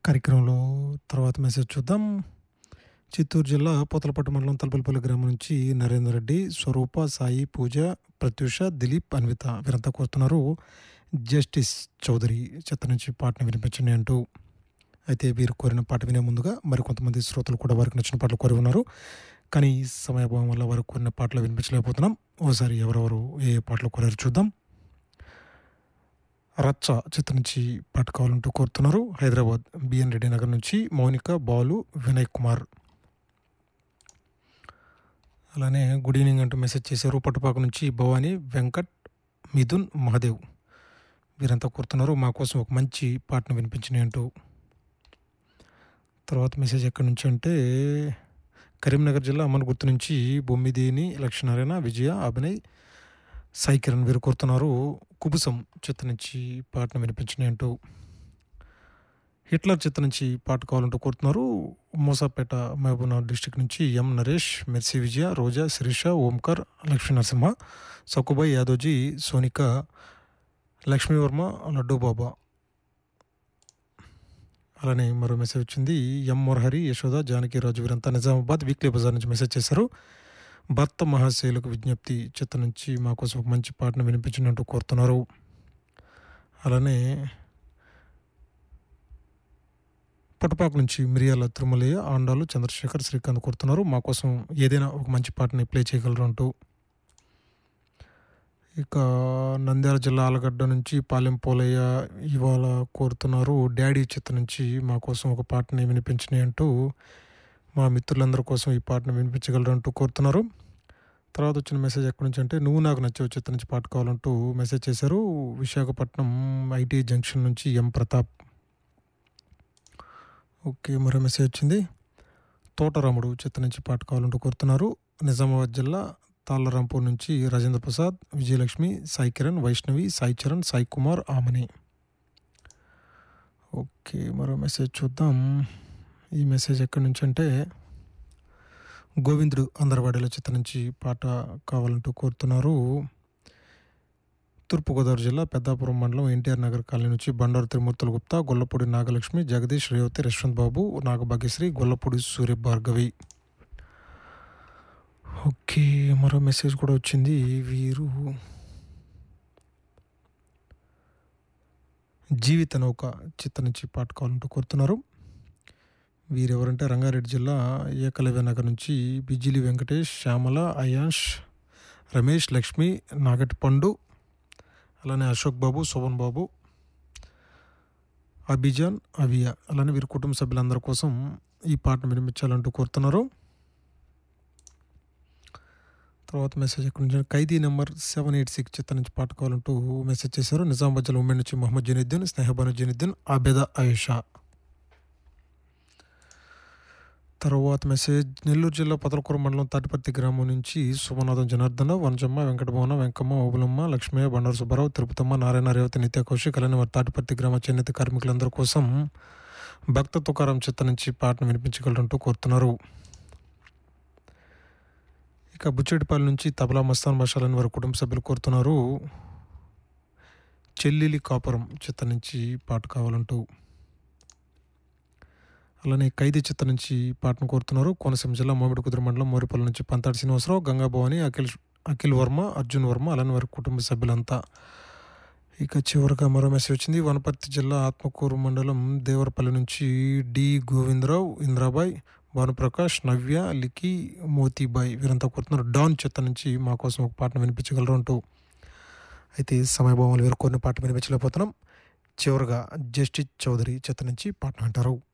కార్యక్రమంలో తర్వాత మెసేజ్ చూద్దాం చిత్తూరు జిల్లా పోతలపట్టు మండలం తలపల్లిపల్లి గ్రామం నుంచి నరేందర్ రెడ్డి స్వరూప సాయి పూజ ప్రత్యూష దిలీప్ అన్విత వీరంతా కోరుతున్నారు జస్టిస్ చౌదరి చెత్త నుంచి పాటను వినిపించండి అంటూ అయితే వీరు కోరిన పాట వినే ముందుగా మరికొంతమంది శ్రోతలు కూడా వారికి నచ్చిన పాటలు కోరి ఉన్నారు కానీ ఈ సమయభావం వల్ల వారికి కోరిన పాటలు వినిపించలేకపోతున్నాం ఓసారి ఎవరెవరు ఏ ఏ పాటలు కోరారు చూద్దాం రచ్చ చిత్ర నుంచి పాట కావాలంటూ కోరుతున్నారు హైదరాబాద్ బిఎన్ రెడ్డి నగర్ నుంచి మౌనిక బాలు వినయ్ కుమార్ అలానే గుడ్ ఈవినింగ్ అంటూ మెసేజ్ చేశారు పట్టుపాక నుంచి భవానీ వెంకట్ మిథున్ మహాదేవ్ వీరంతా కోరుతున్నారు మా కోసం ఒక మంచి పాటను వినిపించినాయి అంటూ తర్వాత మెసేజ్ ఎక్కడి నుంచి అంటే కరీంనగర్ జిల్లా అమ్మన్ గుర్తు నుంచి బొమ్మిదేని లక్ష్మీనారాయణ విజయ అభినయ్ సాయి కిరణ్ వీరు కోరుతున్నారు కుబుసం చిత్త నుంచి పాటను వినిపించినాయి అంటూ హిట్లర్ చిత్త నుంచి పాట కావాలంటూ కోరుతున్నారు మోసాపేట మహబూబ్నగర్ డిస్టిక్ నుంచి ఎం నరేష్ మెర్సీ విజయ రోజా శిరీష ఓంకర్ లక్ష్మీ నరసింహ సక్కుబాయ్ యాదవ్జీ సోనిక లక్ష్మీవర్మ లడ్డూ బాబా అలానే మరో మెసేజ్ వచ్చింది ఎం మురహరి యశోద జానకి రాజు వీరంతా నిజామాబాద్ వీక్లీ బజార్ నుంచి మెసేజ్ చేశారు భర్త మహాశైలకు విజ్ఞప్తి చిత్త నుంచి మా కోసం ఒక మంచి పాటను వినిపించినట్టు కోరుతున్నారు అలానే పట్టుపాక నుంచి మిరియాల తిరుమలయ్య ఆండాలు చంద్రశేఖర్ శ్రీకాంత్ కోరుతున్నారు మా కోసం ఏదైనా ఒక మంచి పాటని ప్లే చేయగలరు అంటూ ఇక నంద్యాల జిల్లా ఆలగడ్డ నుంచి పాలెం పోలయ్య ఇవాళ కోరుతున్నారు డాడీ చిత్త నుంచి మా కోసం ఒక పాటని వినిపించినాయి అంటూ మా మిత్రులందరి కోసం ఈ పాటను వినిపించగలరు అంటూ కోరుతున్నారు తర్వాత వచ్చిన మెసేజ్ ఎక్కడి నుంచి అంటే నువ్వు నాకు నచ్చే చిత్త నుంచి పాట కావాలంటూ మెసేజ్ చేశారు విశాఖపట్నం ఐటీ జంక్షన్ నుంచి ఎం ప్రతాప్ ఓకే మరో మెసేజ్ వచ్చింది తోటరాముడు చిత్త నుంచి పాట కావాలంటూ కోరుతున్నారు నిజామాబాద్ జిల్లా తాళ్ళరాంపూర్ నుంచి రాజేంద్ర ప్రసాద్ విజయలక్ష్మి సాయి కిరణ్ వైష్ణవి సాయి చరణ్ సాయి కుమార్ ఆమని ఓకే మరో మెసేజ్ చూద్దాం ఈ మెసేజ్ ఎక్కడి నుంచి అంటే గోవిందుడు అందరవాడేల చిత్త నుంచి పాట కావాలంటూ కోరుతున్నారు తూర్పుగోదావరి జిల్లా పెద్దాపురం మండలం ఎన్టీఆర్ నగర్ కాలనీ నుంచి బండారు తిరుమూర్తుల గుప్తా గొల్లపూడి నాగలక్ష్మి జగదీష్ రేవతి యశ్వంత్ బాబు నాగభాగ్యశ్రీ గొల్లపూడి సూర్య భార్గవి ఓకే మరో మెసేజ్ కూడా వచ్చింది వీరు జీవిత నౌక చిత్త నుంచి పాట కావాలంటూ కోరుతున్నారు వీరెవరంటే రంగారెడ్డి జిల్లా ఏకలవ్య నగర్ నుంచి బిజిలి వెంకటేష్ శ్యామల అయాష్ రమేష్ లక్ష్మి నాగటి పండు అలానే అశోక్ బాబు శోభన్ బాబు అభిజాన్ అవియా అలానే వీరి కుటుంబ సభ్యులందరి కోసం ఈ పాటను వినిపించాలంటూ కోరుతున్నారు తర్వాత మెసేజ్ ఎక్కడి నుంచి Khaidi number seven eight six చిత్త నుంచి పాట కావాలంటూ మెసేజ్ చేశారు నిజామాబాద్ జిల్లా ఉమ్మడి నుంచి మొహమ్మద్ జనీద్దీన్ స్నేహబాను జనీద్దీన్ ఆబెద ఆయుషా తర్వాత మెసేజ్ నెల్లూరు జిల్లా పతలకూర మండలం తాటిపర్తి గ్రామం నుంచి సుమనాథం జనార్దన వనజమ్మ వెంకటభవన వెంకమ్మ ఓబులమ్మ లక్ష్మయ్య బండారు సుబ్బారావు తిరుపతమ్మ నారాయణ రేవతి నిత్య కౌశిక్ అలానే వారి తాటిపర్తి గ్రామ చేనేత కార్మికులందరి కోసం భక్త తుకారం చిత్త నుంచి పాటను వినిపించగలరంటూ కోరుతున్నారు ఇక బుచ్చేటిపాలెం నుంచి తబలా మస్తాన్ భాషలని వారి కుటుంబ సభ్యులు కోరుతున్నారు చెల్లిలి కాపురం చిత్త నుంచి పాట కావాలంటూ అలానే ఖైదీ చిత్త నుంచి పాటను కోరుతున్నారు కోనసీమ జిల్లా మోమిడి కుదురు మండలం మోరిపల్లి నుంచి పంతాడి శ్రీనివాసరావు గంగాభవాని అఖిల్ అఖిల్ వర్మ అర్జున్ వర్మ అలానే వారి కుటుంబ సభ్యులంతా ఇక చివరిగా మరో మెసేజ్ వచ్చింది వనపర్తి జిల్లా ఆత్మకూరు మండలం దేవరపల్లి నుంచి డి గోవిందరావు ఇంద్రాబాయ్ భానుప్రకాష్ నవ్య లికి మోతీబాయ్ వీరంతా కోరుతున్నారు డాన్ చెత్త నుంచి మా కోసం ఒక పాటను వినిపించగలరు అంటూ అయితే సమయభావంలో వీరు కొన్ని పాట వినిపించలేకపోతున్నాం చివరిగా జస్టిస్ చౌదరి చెత్త నుంచి పాటను వింటారు